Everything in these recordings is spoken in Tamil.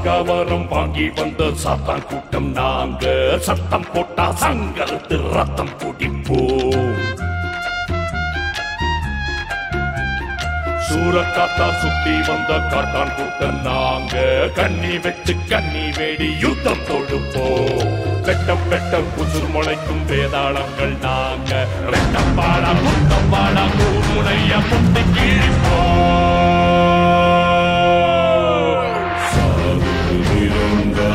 பகவரம் வாங்கி வந்த சாத்தான் கூட்டம் நாங்க சத்தம் போட்டா சங்கரத்து ரத்தம் குடிப்போம் சூரக்காத்தா சுத்தி வந்த காட்டான் கூட்டம் நாங்க கண்ணி வச்சு கண்ணி வேடி யுத்தம் தொடுப்போம் வெட்டம் வெட்டம் குசுர் முளைக்கும் வேதாளங்கள் நாங்க வெட்டம் பாடா முத்தம் பாடா முனைய முட்டி கீழிப்போம் சாது இருந்தா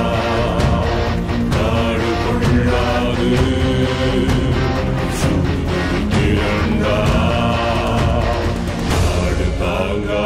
நாடு கொள்ளாது சூது திறந்தா நாடு தாங்காது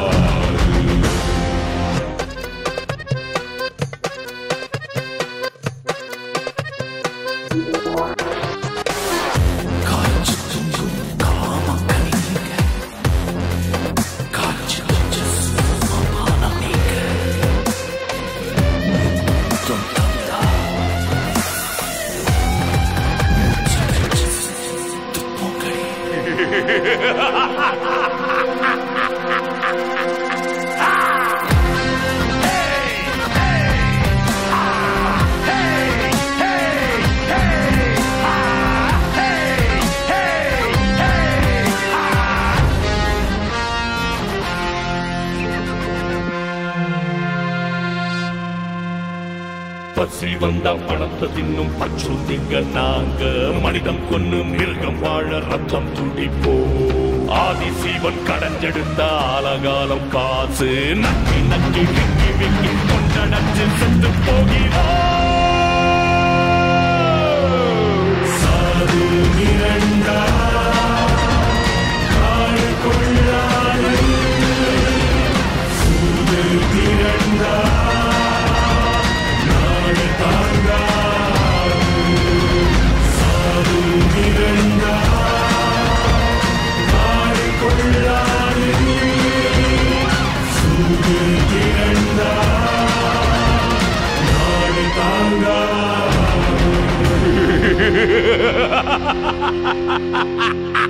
பசி வந்தா பணத்தை தின்னும் பச்சுந்திங்க நாங்க மனிதம் கொன்னு மிருகம் வாழ ரத்தம் துடிப்போ ஆதி சீவன் கடஞ்செடுத்த ஆலகாலம் காசு நக்கி நக்கி விக்கி விக்கி கொண்டடச்சு செத்து போகிறோம் சாது மிரண்டா காடு கொள்ளாது சூது திரண்டா நாடு தாங்காது சாது மிரண்டா காடு கொள்ளாது சூது திரண்டா நாடு தாங்காது